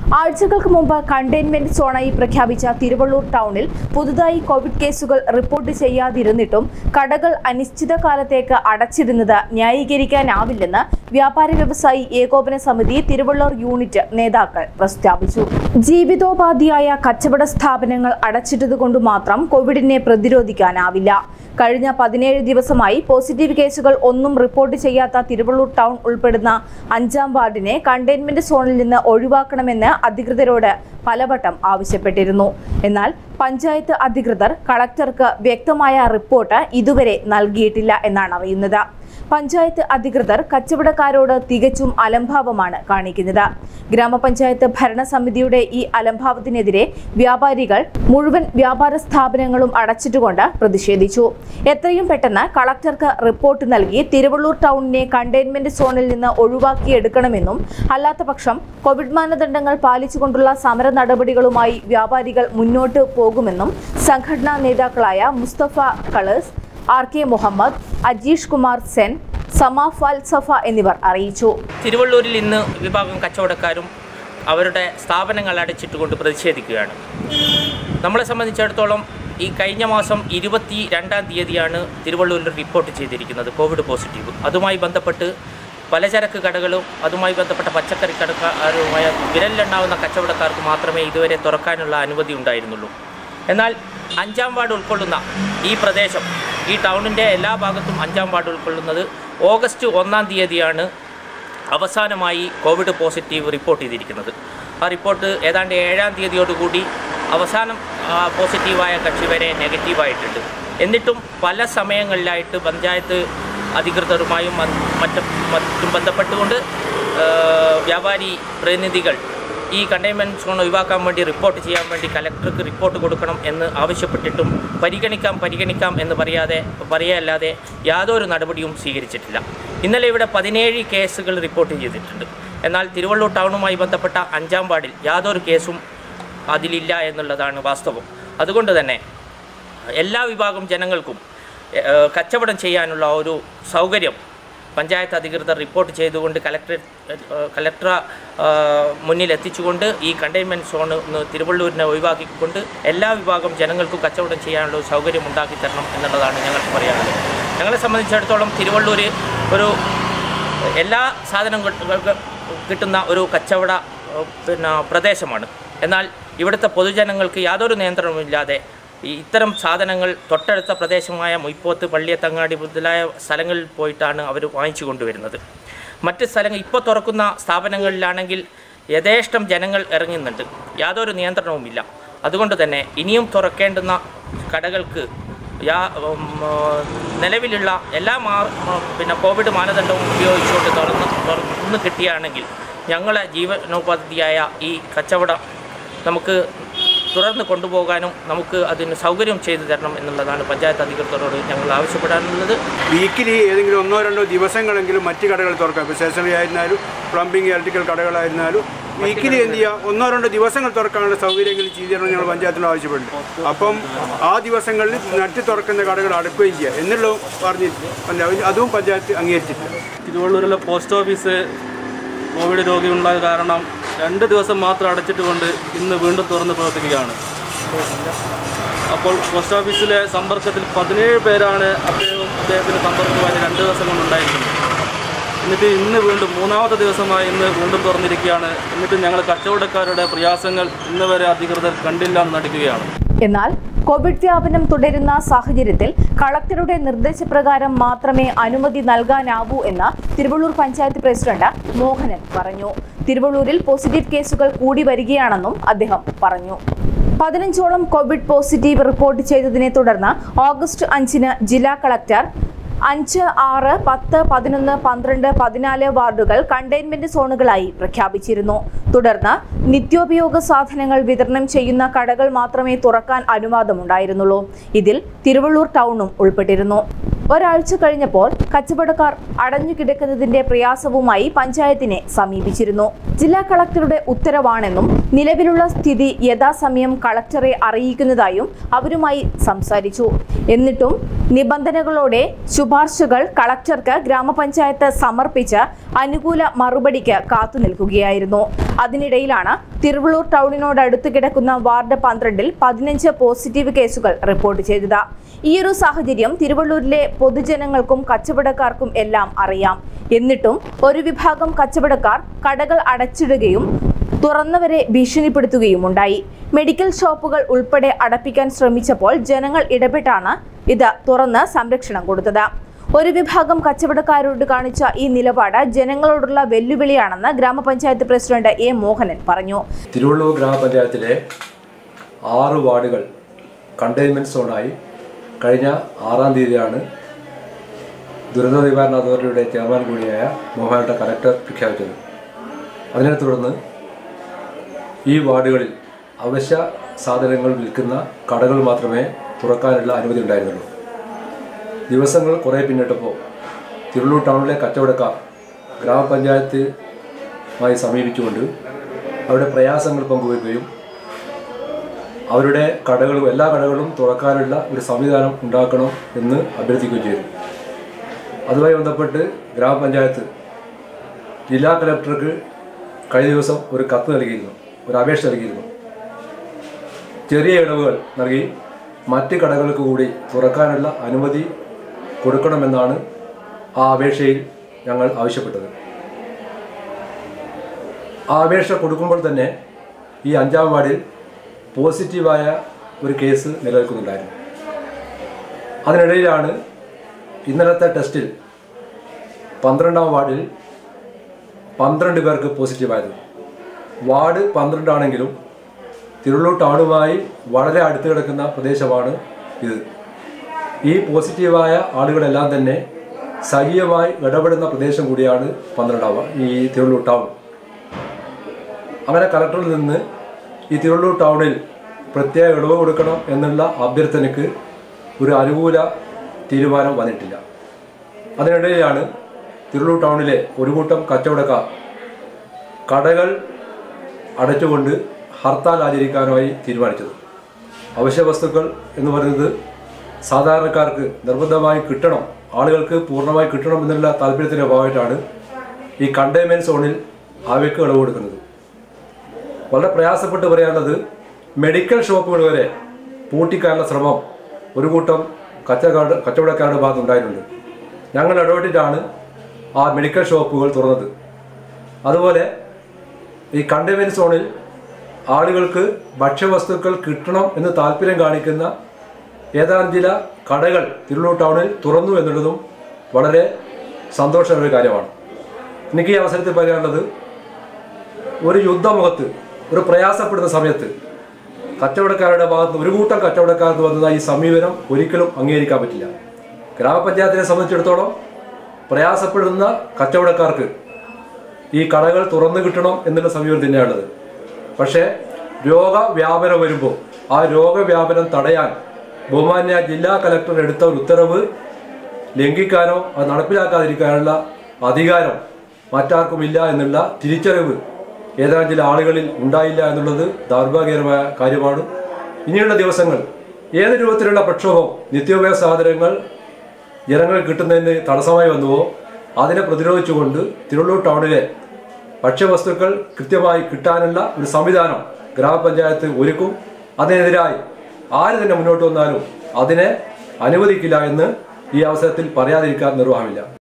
ആഴ്ചകൾക്ക് മുമ്പ് കണ്ടെയ്ൻമെന്റ് സോണായി പ്രഖ്യാപിച്ച തിരുവള്ളൂർ ടൗണിൽ പുതുതായി കോവിഡ് കേസുകൾ റിപ്പോർട്ട് ചെയ്യാതിരുന്നിട്ടും കടകൾ അനിശ്ചിതകാലത്തേക്ക് അടച്ചിടുന്നത് ന്യായീകരിക്കാനാവില്ലെന്ന് വ്യാപാരി വ്യവസായി ഏകോപന സമിതി തിരുവള്ളൂർ യൂണിറ്റ് നേതാക്കൾ പ്രസ്താവിച്ചു ജീവിതോപാധിയായ കച്ചവട സ്ഥാപനങ്ങൾ അടച്ചിട്ടതുകൊണ്ട് മാത്രം കോവിഡിനെ പ്രതിരോധിക്കാനാവില്ല കഴിഞ്ഞ പതിനേഴ് ദിവസമായി പോസിറ്റീവ് കേസുകൾ ഒന്നും റിപ്പോർട്ട് ചെയ്യാത്ത തിരുവള്ളൂർ ടൗൺ ഉൾപ്പെടുന്ന അഞ്ചാം വാർഡിനെ കണ്ടെയ്ൻമെന്റ് സോണിൽ നിന്ന് ഒഴിവാക്കണമെന്ന് അധികൃതരോട് പലവട്ടം ആവശ്യപ്പെട്ടിരുന്നു എന്നാൽ പഞ്ചായത്ത് അധികൃതർ കളക്ടർക്ക് വ്യക്തമായ റിപ്പോർട്ട് ഇതുവരെ നൽകിയിട്ടില്ല എന്നാണ് അറിയുന്നത് പഞ്ചായത്ത് അധികൃതർ കച്ചവടക്കാരോട് തികച്ചും അലംഭാവമാണ് കാണിക്കുന്നത് ഗ്രാമപഞ്ചായത്ത് ഭരണസമിതിയുടെ ഈ അലംഭാവത്തിനെതിരെ വ്യാപാരികൾ മുഴുവൻ വ്യാപാര സ്ഥാപനങ്ങളും അടച്ചിട്ടുകൊണ്ട് പ്രതിഷേധിച്ചു എത്രയും പെട്ടെന്ന് കളക്ടർക്ക് റിപ്പോർട്ട് നൽകി തിരുവള്ളൂർ ടൗണിനെ കണ്ടെയ്ൻമെന്റ് സോണിൽ നിന്ന് ഒഴിവാക്കിയെടുക്കണമെന്നും അല്ലാത്തപക്ഷം കോവിഡ് മാനദണ്ഡങ്ങൾ പാലിച്ചുകൊണ്ടുള്ള സമര നടപടികളുമായി വ്യാപാരികൾ മുന്നോട്ട് പോകുമെന്നും സംഘടനാ നേതാക്കളായ മുസ്തഫ കളേഴ്സ് ആർ കെ മുഹമ്മദ് അജീഷ് കുമാർ സെൻ സമ ഫൽസഫ എന്നിവർ അറിയിച്ചു തിരുവള്ളൂരിൽ ഇന്ന് വിഭാഗം കച്ചവടക്കാരും അവരുടെ സ്ഥാപനങ്ങൾ അടച്ചിട്ടുകൊണ്ട് പ്രതിഷേധിക്കുകയാണ് നമ്മളെ സംബന്ധിച്ചിടത്തോളം ഈ കഴിഞ്ഞ മാസം ഇരുപത്തി രണ്ടാം തീയതിയാണ് തിരുവള്ളൂരിൽ റിപ്പോർട്ട് ചെയ്തിരിക്കുന്നത് കോവിഡ് പോസിറ്റീവ് അതുമായി ബന്ധപ്പെട്ട് പലചരക്ക് കടകളും അതുമായി ബന്ധപ്പെട്ട പച്ചക്കറി കടക്കാരുമായ വിരലിലെണ്ണാവുന്ന കച്ചവടക്കാർക്ക് മാത്രമേ ഇതുവരെ തുറക്കാനുള്ള അനുമതി ഉണ്ടായിരുന്നുള്ളൂ എന്നാൽ അഞ്ചാം വാർഡ് ഉൾക്കൊള്ളുന്ന ഈ പ്രദേശം ഈ ടൗണിൻ്റെ എല്ലാ ഭാഗത്തും അഞ്ചാം വാർഡ് ഉൾക്കൊള്ളുന്നത് ഓഗസ്റ്റ് ഒന്നാം തീയതിയാണ് അവസാനമായി കോവിഡ് പോസിറ്റീവ് റിപ്പോർട്ട് ചെയ്തിരിക്കുന്നത് ആ റിപ്പോർട്ട് ഏതാണ്ട് ഏഴാം തീയതിയോടുകൂടി അവസാനം ആ, പോസിറ്റീവായ കക്ഷി വരെ നെഗറ്റീവായിട്ടുണ്ട് എന്നിട്ടും പല സമയങ്ങളിലായിട്ട് പഞ്ചായത്ത് അധികൃതരുമായും മ- മറ്റും മറ്റും ബന്ധപ്പെട്ടുകൊണ്ട് ആ, വ്യാപാരി പ്രതിനിധികൾ ഈ കണ്ടെയ്ൻമെൻറ്റ് സോൺ ഒഴിവാക്കാൻ വേണ്ടി റിപ്പോർട്ട് ചെയ്യാൻ വേണ്ടി കലക്ടർക്ക് റിപ്പോർട്ട് കൊടുക്കണം എന്ന് ആവശ്യപ്പെട്ടിട്ടും പരിഗണിക്കാം പരിഗണിക്കാം എന്ന് പറയാതെ പറയല്ലാതെ യാതൊരു നടപടിയും സ്വീകരിച്ചിട്ടില്ല ഇന്നലെ ഇവിടെ പതിനേഴ് കേസുകൾ റിപ്പോർട്ട് ചെയ്തിട്ടുണ്ട് എന്നാൽ തിരുവള്ളൂർ ടൗണുമായി ബന്ധപ്പെട്ട അഞ്ചാം വാർഡിൽ യാതൊരു കേസും അതിലില്ല എന്നുള്ളതാണ് വാസ്തവം അതുകൊണ്ട് തന്നെ എല്ലാ വിഭാഗം ജനങ്ങൾക്കും ഏഹ്, കച്ചവടം ചെയ്യാനുള്ള ഒരു സൗകര്യം പഞ്ചായത്ത് അധികൃതർ റിപ്പോർട്ട് ചെയ്തുകൊണ്ട് കലക്ടർ കലക്ടർ മുന്നിൽ എത്തിച്ചുകൊണ്ട് ഈ കണ്ടെയ്ൻമെൻറ്റ് സോൺ ഒന്ന് തിരുവള്ളൂരിനെ ഒഴിവാക്കിക്കൊണ്ട് എല്ലാ വിഭാഗം ജനങ്ങൾക്കും കച്ചവടം ചെയ്യാനുള്ള ഒരു സൗകര്യം ഉണ്ടാക്കി തരണം എന്നുള്ളതാണ് ഞങ്ങൾക്ക് പറയാനുള്ളത് ഞങ്ങളെ സംബന്ധിച്ചിടത്തോളം തിരുവള്ളൂർ ഒരു എല്ലാ സാധനങ്ങൾക്ക് കിട്ടുന്ന ഒരു കച്ചവട ഏഹ്, പിന്നെ പ്രദേശമാണ് എന്നാൽ ഇവിടുത്തെ പൊതുജനങ്ങൾക്ക് യാതൊരു നിയന്ത്രണവുമില്ലാതെ ഈ ഇത്തരം സാധനങ്ങൾ തൊട്ടടുത്ത പ്രദേശമായ മുയ്പോത്ത് പള്ളിയത്തങ്ങാടി മുതലായ സ്ഥലങ്ങളിൽ പോയിട്ടാണ് അവർ വാങ്ങിച്ചു കൊണ്ടുവരുന്നത് മറ്റ് സ്ഥലങ്ങൾ ഇപ്പോൾ തുറക്കുന്ന സ്ഥാപനങ്ങളിലാണെങ്കിൽ യഥേഷ്ടം ജനങ്ങൾ ഇറങ്ങുന്നുണ്ട് യാതൊരു നിയന്ത്രണവുമില്ല അതുകൊണ്ട് തന്നെ ഇനിയും തുറക്കേണ്ടുന്ന കടകൾക്ക് യാ ഉം, ആ, നിലവിലുള്ള എല്ലാ മാ ആ, പിന്നെ കോവിഡ് മാനദണ്ഡവും ഉപയോഗിച്ചുകൊണ്ട് തുറന്ന് തുറന്ന് കിട്ടിയാണെങ്കിൽ ഞങ്ങളെ ജീവനോപാധിയായ ഈ കച്ചവടം നമുക്ക് തുടർന്ന് കൊണ്ടുപോകാനും നമുക്ക് അതിന് സൗകര്യം ചെയ്തു തരണം എന്നുള്ളതാണ് പഞ്ചായത്ത് അധികൃതരോട് ഞങ്ങൾ ആവശ്യപ്പെടാനുള്ളത് വീക്കിലി ഏതെങ്കിലും ഒന്നോ രണ്ടോ ദിവസങ്ങളെങ്കിലും മറ്റ് കടകൾ തുറക്കാം ഇപ്പോൾ സ്റ്റേഷനറി ആയിരുന്നാലും പ്ലംബിംഗ് ഇലക്ട്രിക്കൽ കടകളായിരുന്നാലും വീക്കിലി എന്ത് ചെയ്യുക ഒന്നോ രണ്ടോ ദിവസങ്ങൾ തുറക്കാനുള്ള സൗകര്യങ്ങൾ ചെയ്തു തരണം ഞങ്ങൾ പഞ്ചായത്തിനോട് ആവശ്യപ്പെടുന്നു അപ്പം ആ ദിവസങ്ങളിൽ നട്ട് തുറക്കുന്ന കടകൾ അടക്കുകയും ചെയ്യുക എന്നുള്ള പറഞ്ഞ് പഞ്ചായത്ത് അതും പഞ്ചായത്ത് അംഗീകരിച്ചിട്ടില്ല തിരുവള്ളൂരിലെ പോസ്റ്റ് ഓഫീസ് കോവിഡ് രോഗിയുണ്ടായ കാരണം രണ്ട് ദിവസം മാത്രം അടച്ചിട്ടുകൊണ്ട് ഇന്ന് വീണ്ടും തുറന്ന് പ്രവർത്തിക്കുകയാണ് അപ്പോൾ പോസ്റ്റ് ഓഫീസിലെ സമ്പർക്കത്തിൽ പതിനേഴ് പേരാണ് അദ്ദേഹവും അദ്ദേഹത്തിൻ്റെ സമ്പർക്കമായി രണ്ട് ദിവസം കൊണ്ടുണ്ടായിരിക്കുന്നത് എന്നിട്ട് ഇന്ന് വീണ്ടും മൂന്നാമത്തെ ദിവസമായി ഇന്ന് വീണ്ടും തുറന്നിരിക്കുകയാണ് എന്നിട്ട് ഞങ്ങൾ കച്ചവടക്കാരുടെ പ്രയാസങ്ങൾ ഇന്ന് വരെ അധികൃതർ കണ്ടില്ല എന്ന് നടിക്കുകയാണ് എന്നാൽ കോവിഡ് വ്യാപനം തുടരുന്ന സാഹചര്യത്തിൽ കളക്ടറുടെ നിർദ്ദേശപ്രകാരം മാത്രമേ അനുമതി നൽകാനാവൂ എന്ന് തിരുവള്ളൂർ പഞ്ചായത്ത് പ്രസിഡന്റ് മോഹനൻ പറഞ്ഞു തിരുവള്ളൂരിൽ പോസിറ്റീവ് കേസുകൾ കൂടി വരികയാണെന്നും അദ്ദേഹം പറഞ്ഞു പതിനഞ്ചോളം കോവിഡ് പോസിറ്റീവ് റിപ്പോർട്ട് ചെയ്തതിനെ തുടർന്ന് ഓഗസ്റ്റ് അഞ്ചിന് ജില്ലാ കളക്ടർ അഞ്ച് ആറ് പത്ത് പതിനൊന്ന് പന്ത്രണ്ട് പതിനാല് വാർഡുകൾ കണ്ടെയ്ൻമെന്റ് സോണുകളായി പ്രഖ്യാപിച്ചിരുന്നു തുടർന്ന് നിത്യോപയോഗ സാധനങ്ങൾ വിതരണം ചെയ്യുന്ന കടകൾ മാത്രമേ തുറക്കാൻ അനുവാദമുണ്ടായിരുന്നുള്ളൂ ഇതിൽ തിരുവള്ളൂർ ടൗണും ഉൾപ്പെട്ടിരുന്നു ഒരാഴ്ച കഴിഞ്ഞപ്പോൾ കച്ചവടക്കാർ അടഞ്ഞു കിടക്കുന്നതിന്റെ പ്രയാസവുമായി പഞ്ചായത്തിനെ സമീപിച്ചിരുന്നു ജില്ലാ കളക്ടറുടെ ഉത്തരവാണെന്നും നിലവിലുള്ള സ്ഥിതി യഥാസമയം കളക്ടറെ അറിയിക്കുന്നതായും അവരുമായി സംസാരിച്ചു എന്നിട്ടും നിബന്ധനകളോടെ ശുപാർശകൾ കളക്ടർക്ക് ഗ്രാമപഞ്ചായത്ത് സമർപ്പിച്ച് അനുകൂല മറുപടിക്ക് കാത്തുനിൽക്കുകയായിരുന്നു അതിനിടയിലാണ് തിരുവള്ളൂർ ടൗണിനോടടുത്ത് കിടക്കുന്ന വാർഡ് പന്ത്രണ്ടിൽ പതിനഞ്ച് പോസിറ്റീവ് കേസുകൾ റിപ്പോർട്ട് ചെയ്തത് ഈയൊരു സാഹചര്യം തിരുവള്ളൂരിലെ പൊതുജനങ്ങൾക്കും കച്ചവടക്കാർക്കും എല്ലാം അറിയാം എന്നിട്ടും ഒരു വിഭാഗം കച്ചവടക്കാർ കടകൾ അടച്ചിടുകയും തുറന്നവരെ ഭീഷണിപ്പെടുത്തുകയുമുണ്ടായി മെഡിക്കൽ ഷോപ്പുകൾ ഉൾപ്പെടെ അടപ്പിക്കാൻ ശ്രമിച്ചപ്പോൾ ജനങ്ങൾ ഇടപെട്ടാണ് ഇത് തുറന്ന് സംരക്ഷണം കൊടുത്തത് ഒരു വിഭാഗം കച്ചവടക്കാരോട് കാണിച്ച ഈ നിലപാട് ജനങ്ങളോടുള്ള വെല്ലുവിളിയാണെന്ന് ഗ്രാമപഞ്ചായത്ത് പ്രസിഡന്റ് എ മോഹനൻ പറഞ്ഞു തിരുവള്ളൂർ ഗ്രാമപഞ്ചായത്തിലെ ആറ് വാർഡുകൾ കണ്ടെയ്ൻമെൻറ്റ് സോണായി കഴിഞ്ഞ ആറാം തീയതിയാണ് ദുരന്ത നിവാരണ അതോറിറ്റിയുടെ ചെയർമാൻ കൂടിയായ മോഹനട്ട കലക്ടർ പ്രഖ്യാപിച്ചത് അതിനെ തുടർന്ന് ഈ വാർഡുകളിൽ അവശ്യ സാധനങ്ങൾ വിൽക്കുന്ന കടകൾ മാത്രമേ തുറക്കാനുള്ള അനുമതി ഉണ്ടായിരുന്നുള്ളൂ ദിവസങ്ങൾ കുറേ പിന്നിട്ടപ്പോൾ തിരുവള്ളൂർ ടൗണിലെ കച്ചവടക്കാർ ഗ്രാമപഞ്ചായത്തുമായി സമീപിച്ചുകൊണ്ട് അവരുടെ പ്രയാസങ്ങൾ പങ്കുവയ്ക്കുകയും അവരുടെ കടകളും എല്ലാ കടകളും തുറക്കാനുള്ള ഒരു സംവിധാനം ഉണ്ടാക്കണം എന്ന് അഭ്യർത്ഥിക്കുകയും ചെയ്തു അതുമായി ബന്ധപ്പെട്ട് ഗ്രാമപഞ്ചായത്ത് ജില്ലാ കലക്ടർക്ക് കഴിഞ്ഞ ദിവസം ഒരു കത്ത് നൽകിയിരുന്നു ഒരു അപേക്ഷ നൽകിയിരുന്നു ചെറിയ ഇളവുകൾ നൽകി മറ്റ് കടകൾക്ക് കൂടി തുറക്കാനുള്ള അനുമതി കൊടുക്കണമെന്നാണ് ആ അപേക്ഷയിൽ ഞങ്ങൾ ആവശ്യപ്പെട്ടത് ആ അപേക്ഷ കൊടുക്കുമ്പോൾ തന്നെ ഈ അഞ്ചാം വാർഡിൽ പോസിറ്റീവായ ഒരു കേസ് നിലനിൽക്കുന്നുണ്ടായിരുന്നു അതിനിടയിലാണ് ഇന്നലത്തെ ടെസ്റ്റിൽ പന്ത്രണ്ടാം വാർഡിൽ പന്ത്രണ്ട് പേർക്ക് പോസിറ്റീവായത് വാർഡ് പന്ത്രണ്ടാണെങ്കിലും തിരുവള്ളൂർ ടൗണുമായി വളരെ അടുത്ത് കിടക്കുന്ന പ്രദേശമാണ് ഇത് ഈ പോസിറ്റീവായ ആളുകളെല്ലാം തന്നെ സജീവമായി ഇടപെടുന്ന പ്രദേശം കൂടിയാണ് പന്ത്രണ്ടാം വാ- ഈ തിരുവള്ളൂർ ടൗൺ അങ്ങനെ കലക്ടറിൽ നിന്ന് ഈ തിരുവള്ളൂർ ടൗണിൽ പ്രത്യേക ഇളവ് കൊടുക്കണം എന്നുള്ള അഭ്യർത്ഥനയ്ക്ക് ഒരു അനുകൂല തീരുമാനം വന്നിട്ടില്ല അതിനിടയിലാണ് തിരുവള്ളൂർ ടൗണിലെ ഒരു കൂട്ടം കച്ചവടക്കാർ കടകൾ അടച്ചുകൊണ്ട് ഹർത്താൽ ആചരിക്കാനായി തീരുമാനിച്ചത് അവശ്യ വസ്തുക്കൾ എന്ന് പറയുന്നത് സാധാരണക്കാർക്ക് നിർബന്ധമായി കിട്ടണം ആളുകൾക്ക് പൂർണ്ണമായി കിട്ടണം എന്നുള്ള താല്പര്യത്തിൻ്റെ ഭാഗമായിട്ടാണ് ഈ കണ്ടെയ്ൻമെൻറ്റ് സോണിൽ അവയ്ക്ക് ഇളവ് കൊടുക്കുന്നത് വളരെ പ്രയാസപ്പെട്ട് പറയാനുള്ളത് മെഡിക്കൽ ഷോപ്പുകൾ വരെ പൂട്ടിക്കാനുള്ള ശ്രമം ഒരു കൂട്ടം കച്ചവട കച്ചവടക്കാരുടെ ഭാഗത്ത് ഉണ്ടായിട്ടുണ്ട് ഞങ്ങൾ ഇടപെട്ടിട്ടാണ് ആ മെഡിക്കൽ ഷോപ്പുകൾ തുറന്നത് അതുപോലെ ഈ കണ്ടെയ്ൻമെൻറ്റ് സോണിൽ ആളുകൾക്ക് ഭക്ഷ്യവസ്തുക്കൾ കിട്ടണം എന്ന് താല്പര്യം കാണിക്കുന്ന ഏതാനും ചില കടകൾ തിരുവള്ളൂർ ടൗണിൽ തുറന്നു എന്നുള്ളതും വളരെ സന്തോഷമുള്ള ഒരു കാര്യമാണ് എനിക്ക് ഈ അവസരത്തിൽ പറയാനുള്ളത് ഒരു യുദ്ധമുഖത്ത് ഒരു പ്രയാസപ്പെടുന്ന സമയത്ത് കച്ചവടക്കാരുടെ ഭാഗത്ത് ഒരു കൂട്ടം കച്ചവടക്കാർക്ക് വന്നത് ഈ സമീപനം ഒരിക്കലും അംഗീകരിക്കാൻ പറ്റില്ല ഗ്രാമപഞ്ചായത്തിനെ സംബന്ധിച്ചിടത്തോളം പ്രയാസപ്പെടുന്ന കച്ചവടക്കാർക്ക് ഈ കടകൾ തുറന്നു കിട്ടണം എന്നുള്ള സമീപനം തന്നെയാണുള്ളത് പക്ഷേ രോഗവ്യാപനം വരുമ്പോൾ ആ രോഗവ്യാപനം തടയാൻ ബഹുമാന്യ ജില്ലാ കലക്ടർ എടുത്ത ഒരു ഉത്തരവ് ലംഘിക്കാനോ അത് നടപ്പിലാക്കാതിരിക്കാനുള്ള അധികാരം മറ്റാർക്കും ഇല്ല എന്നുള്ള തിരിച്ചറിവ് ഏതാനും ചില ആളുകളിൽ ഉണ്ടായില്ല എന്നുള്ളത് ദൗർഭാഗ്യകരമായ കാര്യമാണ് ഇനിയുള്ള ദിവസങ്ങൾ ഏത് രൂപത്തിലുള്ള പ്രക്ഷോഭം നിത്യോപയോഗ സാധനങ്ങൾ ജനങ്ങൾ കിട്ടുന്നതിന് തടസ്സമായി വന്നുവോ അതിനെ പ്രതിരോധിച്ചുകൊണ്ട് തിരുവള്ളൂർ ടൗണിലെ ഭക്ഷ്യവസ്തുക്കൾ കൃത്യമായി കിട്ടാനുള്ള ഒരു സംവിധാനം ഗ്രാമപഞ്ചായത്ത് ഒരുക്കും അതിനെതിരായി ആര് തന്നെ മുന്നോട്ട് വന്നാലും അതിനെ അനുവദിക്കില്ല എന്ന് ഈ അവസരത്തിൽ പറയാതിരിക്കാൻ നിർവാഹമില്ല